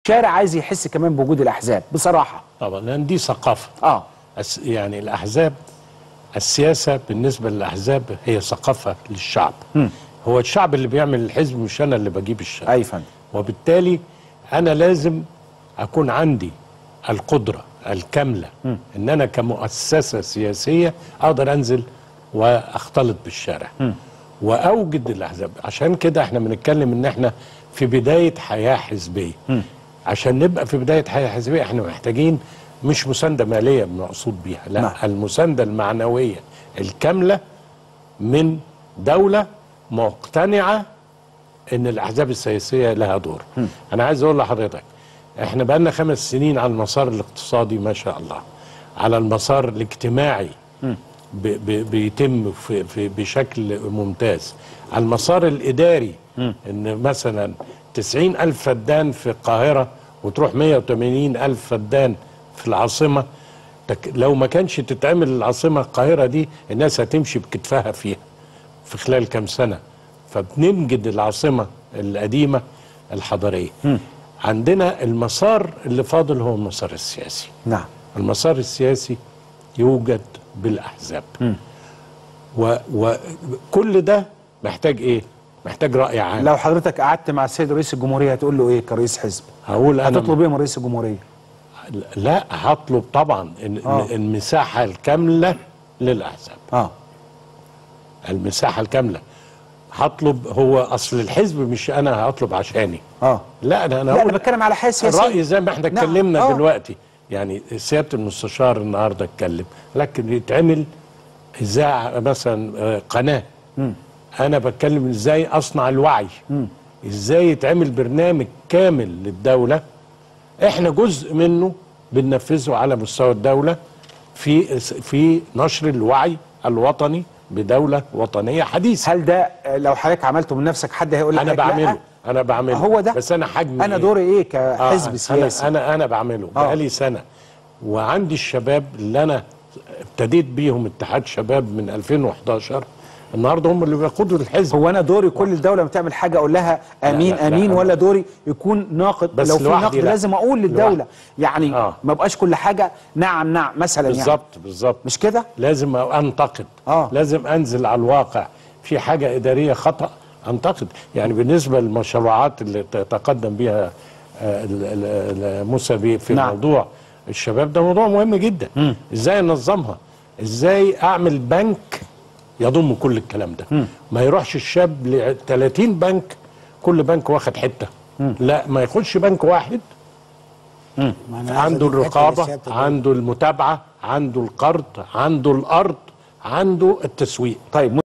الشارع عايز يحس كمان بوجود الاحزاب بصراحه طبعا لان دي ثقافه اه أس- يعني الاحزاب السياسه بالنسبه للاحزاب هي ثقافه للشعب هو الشعب اللي بيعمل الحزب مش انا اللي بجيب الشعب اي فندم وبالتالي انا لازم اكون عندي القدره الكامله ان انا كمؤسسه سياسيه اقدر انزل واختلط بالشارع واوجد الاحزاب عشان كده احنا بنتكلم ان احنا في بدايه حياه حزبيه عشان نبقى في بدايه حياه حزبيه احنا محتاجين مش مسانده ماليه مقصود بيها لا نعم. المسانده المعنويه الكامله من دوله مقتنعه ان الاحزاب السياسيه لها دور انا عايز اقول لحضرتك احنا بقالنا خمس سنين على المسار الاقتصادي ما شاء الله على المسار الاجتماعي ب ب بيتم في في بشكل ممتاز على المسار الاداري ان مثلا 90 الف فدان في القاهره وتروح 180 الف فدان في العاصمه تك- لو ما كانش تتعمل العاصمه القاهره دي الناس هتمشي بكتفها فيها في خلال كام سنة فبننجد العاصمة القديمة الحضارية عندنا المسار اللي فاضل هو المسار السياسي نعم المسار السياسي يوجد بالأحزاب وكل ده محتاج ايه محتاج رأي عام لو حضرتك قعدت مع السيد رئيس الجمهوريه هتقول له ايه كرئيس حزب هقول انا هتطلب ايه من رئيس الجمهوريه لا هطلب طبعا إن آه. إن المساحة الكاملة للأحزاب اه المساحة الكاملة هطلب هو أصل الحزب مش أنا هطلب عشاني اه لا انا انا لا هقول انا بتكلم على حياه سياسيه الراي زي ما احنا نعم. اتكلمنا آه. دلوقتي يعني سياده المستشار النهارده اتكلم لكن يتعمل اذاعه مثلا آه، قناه انا بتكلم ازاي اصنع الوعي ازاي يتعمل برنامج كامل للدوله احنا جزء منه بننفذه على مستوى الدوله في في نشر الوعي الوطني بدوله وطنيه حديثه هل ده آه، لو حضرتك عملته من نفسك حد هيقول لك انا لا؟ بعمله انا بعمله هو ده بس انا حجمي انا إيه؟ دوري ايه آه، كحزب أنا سياسي انا انا بعمله آه. بقالي سنه وعندي الشباب اللي انا ابتديت بيهم اتحاد شباب من 2011 النهارده هم اللي بيقودوا الحزب هو انا دوري كل الدوله لما تعمل حاجه اقول لها امين لا، لا، امين أنا- ولا دوري يكون ناقد بس لو في لوحدي نقد لا. لازم اقول للدوله لوحدي. يعني آه. ما بقاش كل حاجه نعم نعم مثلا يعني بالظبط بالظبط مش كده لازم انتقد آه. لازم انزل على الواقع في حاجه اداريه خطا انتقد يعني بالنسبه للمشروعات اللي تقدم بها آه، ال- ال- ال- موسى بيه في نعم. موضوع الشباب ده موضوع مهم جدا ازاي انظمها ازاي اعمل بنك يضم كل الكلام ده ما يروحش الشاب ل 30 بنك كل بنك واخد حته لا ما ياخدش بنك واحد ما أنا عايز عنده أضيف حتة الرقابه لسيادة الدكتور. عنده المتابعه عنده القرض عنده الارض عنده التسويق طيب